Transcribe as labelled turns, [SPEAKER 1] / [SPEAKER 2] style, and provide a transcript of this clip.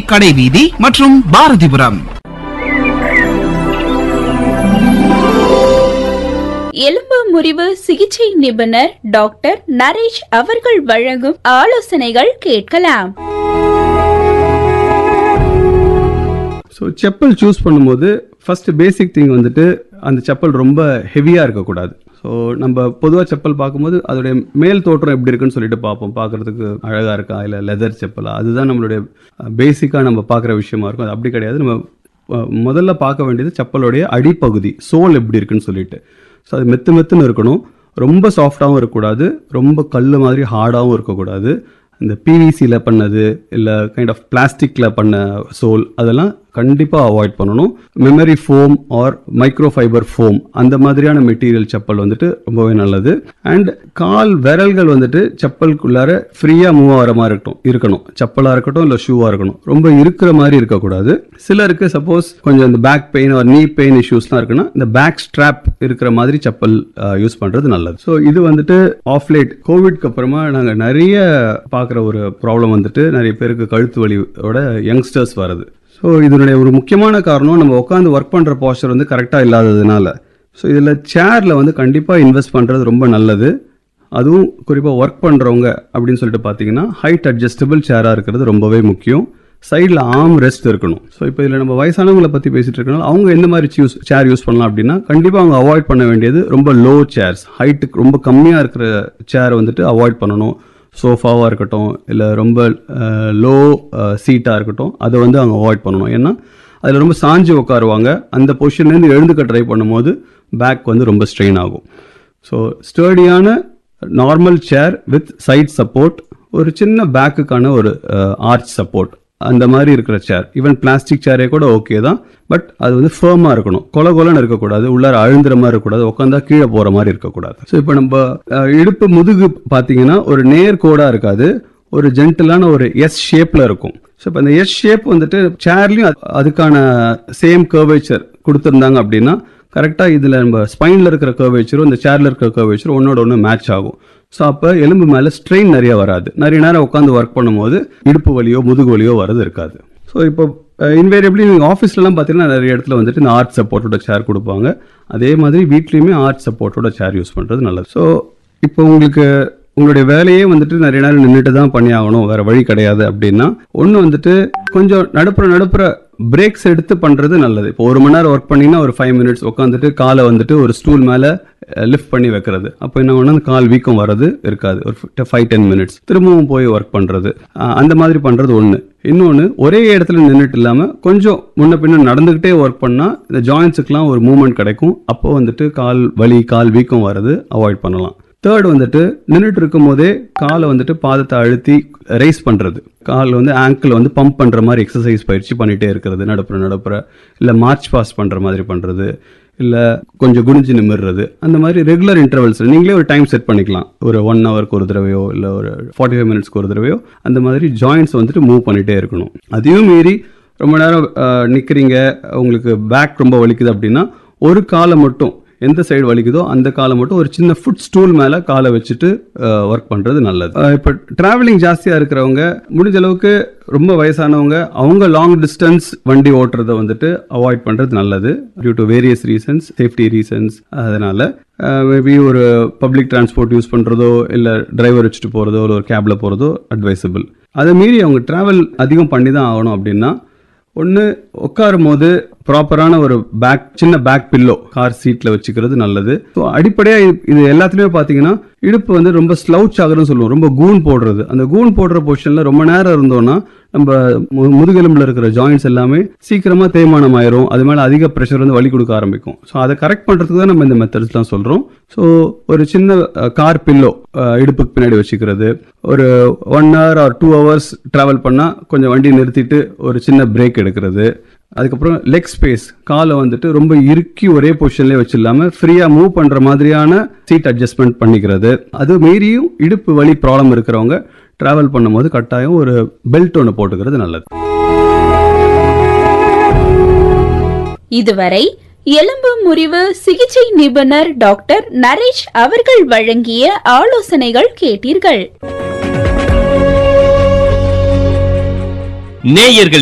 [SPEAKER 1] கடைவீதி மற்றும் பாரதிபுரம்
[SPEAKER 2] எலும்பு முறிவு சிகிச்சை நிபுணர் டாக்டர் நரேஷ் அவர்கள் வழங்கும் ஆலோசனைகள் கேட்கலாம்
[SPEAKER 3] ஸோ செப்பல் சூஸ் பண்ணும்போது ஃபர்ஸ்ட் பேசிக் திங் வந்துட்டு அந்த செப்பல் ரொம்ப ஹெவியாக இருக்கக்கூடாது ஸோ நம்ம பொதுவாக செப்பல் பார்க்கும்போது அதோடைய மேல் தோற்றம் எப்படி இருக்குன்னு சொல்லிட்டு பார்ப்போம் பார்க்குறதுக்கு அழகாக இருக்கா இல்லை லெதர் செப்பலா அதுதான் நம்மளுடைய பேசிக்காக நம்ம பார்க்குற விஷயமா இருக்கும் அது அப்படி கிடையாது நம்ம அஹ், முதல்ல பார்க்க வேண்டியது செப்பலுடைய அடிப்பகுதி சோல் எப்படி இருக்குன்னு சொல்லிட்டு ஸோ அது மெத்து மெத்துன்னு இருக்கணும் ரொம்ப சாஃப்டாகவும் இருக்கக்கூடாது ரொம்ப கல் மாதிரி ஹார்டாகவும் இருக்கக்கூடாது இந்த பிவிசியில் பண்ணது இல்லை கைண்ட் ஆஃப் பிளாஸ்டிக்கில் பண்ண சோல் அதெல்லாம் கண்டிப்பாக அவாய்ட் பண்ணணும் memory foam or micro fiber foam அந்த மாதிரியான மெட்டீரியல் செப்பல் வந்துட்டு ரொம்பவே நல்லது அண்ட் கால் விரல்கள் வந்துட்டு செப்பலுக்குள்ளார ஃப்ரீயாக மூவ் ஆகிற மாதிரி இருக்கட்டும் இருக்கணும் செப்பலாக இருக்கட்டும் இல்லை ஷூவாக இருக்கணும் ரொம்ப இருக்கிற மாதிரி இருக்கக்கூடாது சிலருக்கு சப்போஸ் கொஞ்சம் இந்த பேக் பெயின் ஒரு நீ பெயின் இஷ்யூஸ்லாம் இருக்குன்னா இந்த பேக் ஸ்ட்ராப் இருக்கிற மாதிரி செப்பல் யூஸ் பண்ணுறது நல்லது ஸோ இது வந்துட்டு ஆஃப் லேட் கோவிட்க்கு அப்புறமா நாங்கள் நிறைய பார்க்குற ஒரு ப்ராப்ளம் வந்துட்டு நிறைய பேருக்கு கழுத்து வலியோட யங்ஸ்டர்ஸ் வருது ஸோ இதனுடைய ஒரு முக்கியமான காரணம் நம்ம உட்காந்து ஒர்க் பண்ணுற போஸ்டர் வந்து கரெக்டாக இல்லாததுனால ஸோ இதில் சேரில் வந்து கண்டிப்பாக இன்வெஸ்ட் பண்ணுறது ரொம்ப நல்லது அதுவும் குறிப்பாக ஒர்க் பண்ணுறவங்க அப்படின்னு சொல்லிட்டு பார்த்தீங்கன்னா ஹைட் அட்ஜஸ்டபிள் சேராக இருக்கிறது ரொம்பவே முக்கியம் சைடில் ஆர்ம் ரெஸ்ட் இருக்கணும் ஸோ இப்போ இதில் நம்ம வயசானவங்களை பற்றி பேசிட்டு இருக்கனால அவங்க எந்த மாதிரி சூஸ் சேர் யூஸ் பண்ணலாம் அப்படின்னா கண்டிப்பாக அவங்க அவாய்ட் பண்ண வேண்டியது ரொம்ப லோ சேர்ஸ் ஹைட்டுக்கு ரொம்ப கம்மியாக இருக்கிற சேர் வந்துட்டு அவாய்ட் பண்ணணும் சோஃபாவாக இருக்கட்டும் இல்லை ரொம்ப லோ சீட்டாக இருக்கட்டும் அதை வந்து அவங்க அவாய்ட் பண்ணணும் ஏன்னா அதில் ரொம்ப சாஞ்சு உட்காருவாங்க அந்த பொசிஷன்லேருந்து எழுந்துக்க ட்ரை பண்ணும்போது பேக் வந்து ரொம்ப ஸ்ட்ரெயின் ஆகும் ஸோ ஸ்டர்டியான normal chair with side support ஒரு சின்ன பேக்குக்கான ஒரு ஆர்ச் சப்போர்ட் அந்த மாதிரி இருக்கிற சேர் ஈவன் பிளாஸ்டிக் சேரே கூட ஓகே தான் பட் அது வந்து ஃபேமாக இருக்கணும் கொல கொலன்னு இருக்கக்கூடாது உள்ளார அழுந்துற மாதிரி இருக்கக்கூடாது உட்காந்தா கீழே போகிற மாதிரி இருக்கக்கூடாது ஸோ இப்போ நம்ம அஹ், இடுப்பு முதுகு பார்த்தீங்கன்னா ஒரு நேர் கோடாக இருக்காது ஒரு ஜென்டிலான ஒரு எஸ் ஷேப்பில் இருக்கும் ஸோ இப்போ இந்த எஸ் ஷேப் வந்துட்டு சேர்லையும் அதுக்கான சேம் கர்வேச்சர் கொடுத்துருந்தாங்க அப்படின்னா கரெக்டாக இதில் நம்ம ஸ்பைனில் இருக்கிற கர்வேச்சரும் இந்த சேரில் இருக்கிற கர்வேச்சரும் ஒன்னோட ஒன்று மேட்ச் ஆகும் ஸோ அப்போ எலும்பு மேலே ஸ்ட்ரெயின் நிறைய வராது நிறைய நேரம் உட்காந்து ஒர்க் பண்ணும்போது இடுப்பு வலியோ முதுகு வலியோ வரது இருக்காது ஸோ இப்போ இன்வேரியபிளி நீங்கள் ஆஃபீஸ்லலாம் பார்த்தீங்கன்னா நிறைய இடத்துல வந்துட்டு இந்த ஆர்ட் சப்போர்ட்டோட சேர் கொடுப்பாங்க அதே மாதிரி வீட்லேயுமே ஆர்ட் சப்போர்ட்டோட சேர் யூஸ் பண்ணுறது நல்லது ஸோ இப்போ உங்களுக்கு உங்களுடைய வேலையே வந்துட்டு நிறைய நேரம் நின்றுட்டு தான் பண்ணி ஆகணும் வேற வழி கிடையாது அப்படின்னா ஒன்று வந்துட்டு கொஞ்சம் நடுப்புற நடுப்புற பிரேக்ஸ் எடுத்து பண்ணுறது நல்லது இப்போ ஒரு மணி நேரம் ஒர்க் பண்ணிங்கன்னா ஒரு ஃபைவ் மினிட்ஸ் உட்காந்துட்டு காலை வந்துட்டு ஒரு ஸ்டூல் மேலே லிஃப்ட் பண்ணி வைக்கிறது அப்போ என்ன பண்ணா அந்த கால் வீக்கம் வர்றது இருக்காது ஒரு ஃபைவ் டென் மினிட்ஸ் திரும்பவும் போய் ஒர்க் பண்ணுறது அந்த மாதிரி பண்ணுறது ஒன்று இன்னொன்று ஒரே இடத்துல நின்றுட்டு இல்லாமல் கொஞ்சம் முன்ன பின்ன நடந்துக்கிட்டே ஒர்க் பண்ணால் இந்த ஜாயின்ஸுக்கெலாம் ஒரு மூவ்மெண்ட் கிடைக்கும் அப்போ வந்துட்டு கால் வலி கால் வீக்கம் வர்றது அவாய்ட் பண்ணலாம் தேர்ட் வந்துட்டு நின்றுட்டு இருக்கும் போதே காலை வந்துட்டு பாதத்தை அழுத்தி ரைஸ் பண்ணுறது கால் வந்து ஆங்கிள் வந்து பம்ப் பண்ணுற மாதிரி எக்ஸசைஸ் பயிற்சி பண்ணிகிட்டே இருக்கிறது நடுப்புற நடுப்புற இல்லை மார்ச் பாஸ் பண்ணுற மாதிரி பண்ணுறது இல்லை கொஞ்சம் குனிஞ்சு நிமிர்றது அந்த மாதிரி ரெகுலர் இன்டர்வல்ஸ் நீங்களே ஒரு டைம் செட் பண்ணிக்கலாம் ஒரு ஒன் ஹவருக்கு ஒரு தடவையோ இல்லை ஒரு ஃபார்ட்டி ஃபைவ் மினிட்ஸ்க்கு ஒரு தடவையோ அந்த மாதிரி ஜாயின்ஸ் வந்துட்டு மூவ் பண்ணிகிட்டே இருக்கணும் அதையும் மீறி ரொம்ப நேரம் நிற்கிறீங்க உங்களுக்கு பேக் ரொம்ப வலிக்குது அப்படின்னா ஒரு காலை மட்டும் எந்த சைடு வலிக்குதோ அந்த காலை மட்டும் ஒரு சின்ன ஃபுட் ஸ்டூல் மேலே காலை வச்சுட்டு ஒர்க் பண்ணுறது நல்லது இப்போ ட்ராவலிங் ஜாஸ்தியாக இருக்கிறவங்க முடிஞ்ச அளவுக்கு ரொம்ப வயசானவங்க அவங்க லாங் டிஸ்டன்ஸ் வண்டி ஓட்டுறத வந்துட்டு அவாய்ட் பண்ணுறது நல்லது due to various reasons safety reasons அதனால மேபி ஒரு பப்ளிக் டிரான்ஸ்போர்ட் யூஸ் பண்ணுறதோ இல்லை டிரைவர் வச்சுட்டு போகிறதோ இல்லை ஒரு கேபில் போகிறதோ அட்வைசபிள் அதை மீறி அவங்க ட்ராவல் அதிகம் பண்ணி தான் ஆகணும் அப்படின்னா ஒன்று உட்காரும் போது ப்ராப்பரான ஒரு பேக் சின்ன பேக் பில்லோ கார் சீட்டில் வச்சுக்கிறது நல்லது ஸோ அடிப்படையாக இது எல்லாத்துலேயுமே பார்த்தீங்கன்னா இடுப்பு வந்து ரொம்ப ஸ்லவுச் ஆகுறதுன்னு சொல்லுவோம் ரொம்ப கூன் போடுறது அந்த கூன் போடுற பொசிஷனில் ரொம்ப நேரம் இருந்தோம்னா நம்ம மு- முதுகெலும்பில் இருக்கிற ஜாயின்ஸ் எல்லாமே சீக்கிரமாக தேய்மானம் ஆயிரும் அது மேலே அதிக ப்ரெஷர் வந்து வலி கொடுக்க ஆரம்பிக்கும் ஸோ அதை கரெக்ட் பண்ணுறதுக்கு தான் நம்ம இந்த மெத்தட்ஸ்லாம் சொல்கிறோம் ஸோ ஒரு சின்ன கார் பில்லோ இடுப்புக்கு பின்னாடி வச்சுக்கிறது ஒரு one hour or two hours travel பண்ணால் கொஞ்சம் வண்டி நிறுத்திட்டு ஒரு சின்ன பிரேக் எடுக்கிறது அதுக்கப்புறம் லெக் ஸ்பேஸ் காலை வந்துட்டு ரொம்ப இறுக்கி ஒரே பொசிஷன்லேயே வச்சிடலாம ஃப்ரீயாக மூவ் பண்ணுற மாதிரியான சீட் அட்ஜஸ்ட்மெண்ட் பண்ணிக்கிறது அது மீறியும் இடுப்பு வலி ப்ராப்ளம் இருக்கிறவங்க ட்ராவல் பண்ணும்போது கட்டாயம் ஒரு பெல்ட் ஒன்று போட்டுக்கிறது நல்லது
[SPEAKER 2] இதுவரை எலும்பு முறிவு சிகிச்சை நிபுணர் டாக்டர் நரேஷ் அவர்கள் வழங்கிய ஆலோசனைகள் கேட்டீர்கள்
[SPEAKER 4] நேயர்கள்